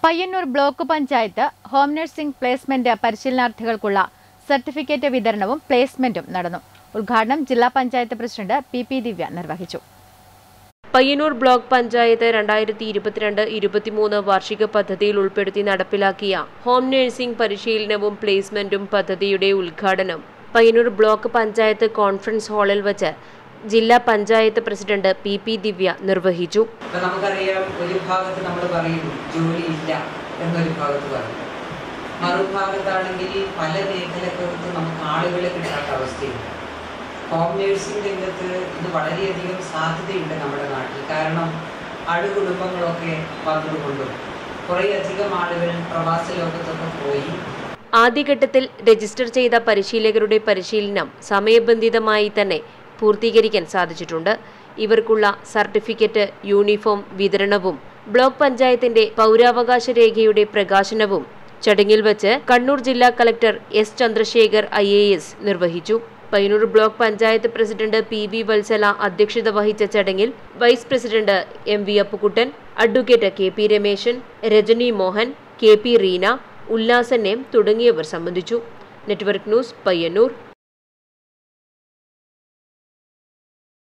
Payyanur block panchayat home nursing placement പരിശീലനാർത്ഥികൾക്കുള്ള certificate വിതരണവും പ്ലേസ്മെന്റും നടന്നു ഉദ്ഘാടനം ജില്ലാ panchayat president P P Divya നിർവഹിച്ചു പയ്യന്നൂർ ബ്ലോക്ക് പഞ്ചായത്ത് രണ്ടായിരത്തി ഇരുപത്തിരണ്ട് ഇരുപത്തിമൂന്ന് വാർഷിക പദ്ധതിയിൽ ഉൾപ്പെടുത്തി നടപ്പിലാക്കിയ ഹോം നഴ്സിംഗ് പരിശീലനവും പ്ലേസ്മെന്റും പദ്ധതിയുടെ ഉദ്ഘാടനം പയ്യന്നൂർ ബ്ലോക്ക് പഞ്ചായത്ത് കോൺഫറൻസ് ഹാളിൽ വച്ച് ജില്ലാ panchayat president P P Divya നിർവഹിച്ചു ഇപ്പൊ നമുക്കറിയാം ഒരു ഭാഗത്ത് നമ്മൾ പറയും ജോലിയില്ല എന്നൊരു ഭാഗത്ത് പറയും മറുഭാഗത്താണെങ്കിൽ പല മേഖലക്കകത്ത് നമുക്ക് ആളുകളെ കിട്ടാത്ത അവസ്ഥയുണ്ട് ഹോം നേഴ്സിംഗ് രംഗത്ത് ഇത് വളരെയധികം സാധ്യതയുണ്ട് നമ്മുടെ നാട്ടിൽ കാരണം അണുകുടുംബങ്ങളൊക്കെ വന്നതുകൊണ്ടും കുറേയധികം ആളുകൾ പ്രവാസ ലോകത്തൊക്കെ പോയി ആദ്യഘട്ടത്തിൽ രജിസ്റ്റർ ചെയ്ത പരിശീലകരുടെ പരിശീലനം സമയബന്ധിതമായി തന്നെ പൂർത്തീകരിക്കാൻ സാധിച്ചിട്ടുണ്ട് ഇവർക്കുള്ള സർട്ടിഫിക്കറ്റ് യൂണിഫോം വിതരണവും ബ്ലോക്ക് പഞ്ചായത്തിന്റെ പൗരാവകാശ രേഖയുടെ പ്രകാശനവും ചടങ്ങിൽ വച്ച് കണ്ണൂർ ജില്ലാ കളക്ടർ എസ് ചന്ദ്രശേഖർ ഐ നിർവഹിച്ചു Payyanur block panchayat president P V Vatsala അധ്യക്ഷത വഹിച്ച ചടങ്ങിൽ vice president M V Appukuttan advocate K P Rameshan Rajani Mohan K P Reena Ullasan M തുടങ്ങിയവർ സംബന്ധിച്ചു നെറ്റ്വർക്ക് ന്യൂസ് പയ്യന്നൂർ